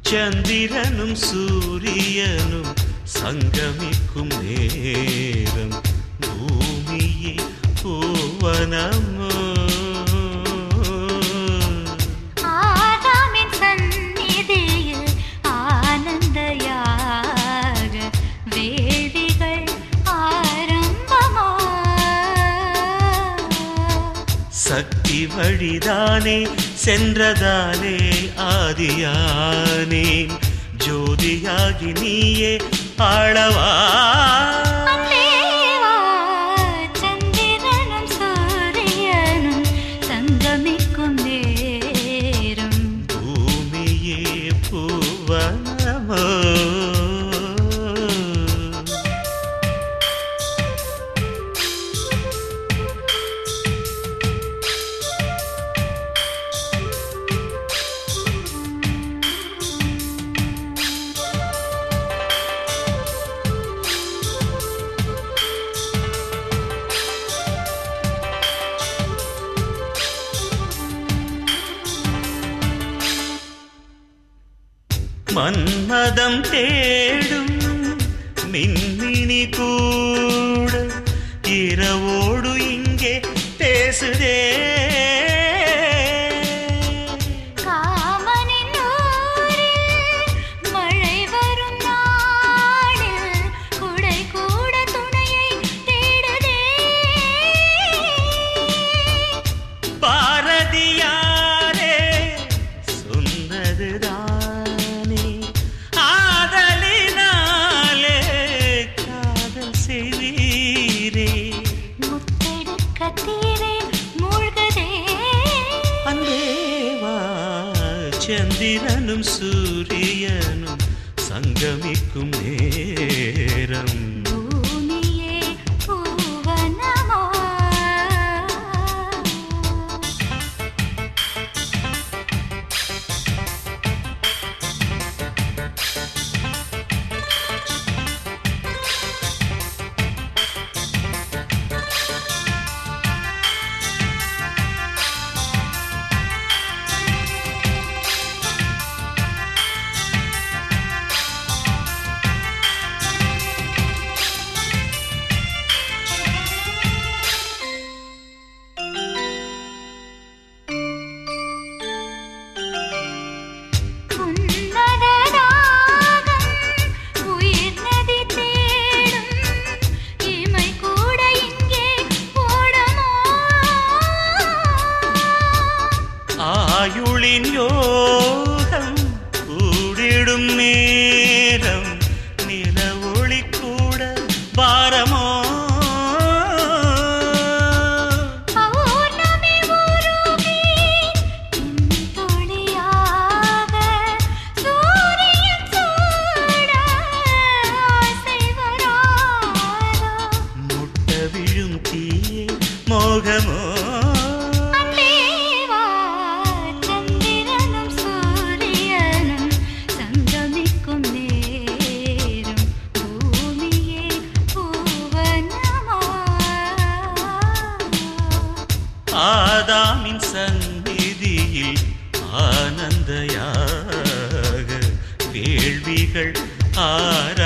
சந்திரனும் சூரியனும் சங்கமிக்கும் நேரம் பூமியே பூவனமோ ஆதாமின் சந்நிதியில் ஆனந்த யாக வேள்விகள் ஆரம்பமா சக்தி வழிதானே சென்றதாலே ஆதியானேன் ஜோதியாகி நீயே ஆளவா அன்பேவா, சந்திரனும் சூரியனும் சங்கமிக்கும் நேரம் பூமியே பூவனமோ மன்மதம் தேடும் மின்மினி கூட இரவோடு இங்கே பேசுதே காமனின் ஊரில் மழை வரும் நாளில் குடை கூட துணையை தேடுதே பாரதியாரே சொன்னதுதானே ஆதலினாலே காதல் செய்வீரே முத்தெடுக்க தீரே மூழ்கதே அன்பேவா சந்திரனும் சூரியனும் சங்கமிக்கும் நேரம் பூமியே பூவனமா உன்னதராகம் உயிர் நதி தேடும் இமை கூட இங்கே ஓடமோ ஆயுளின் யோகம் கூடிடும் நேரம் நில ஒளி கூட பாரமோ பௌர்ணமி உருகி துளியாக சூரியன் சூட ஆசை வராதோ முட்ட விழும் தீயே மோகமோ அன்பேவா, சந்திரனும் சூரியனும் சங்கமிக்கும் நேரம் பூமியே பூவனமா ஆதாமின் சந்நிதியில் ஆனந்தயாக வேள்விகள் ஆர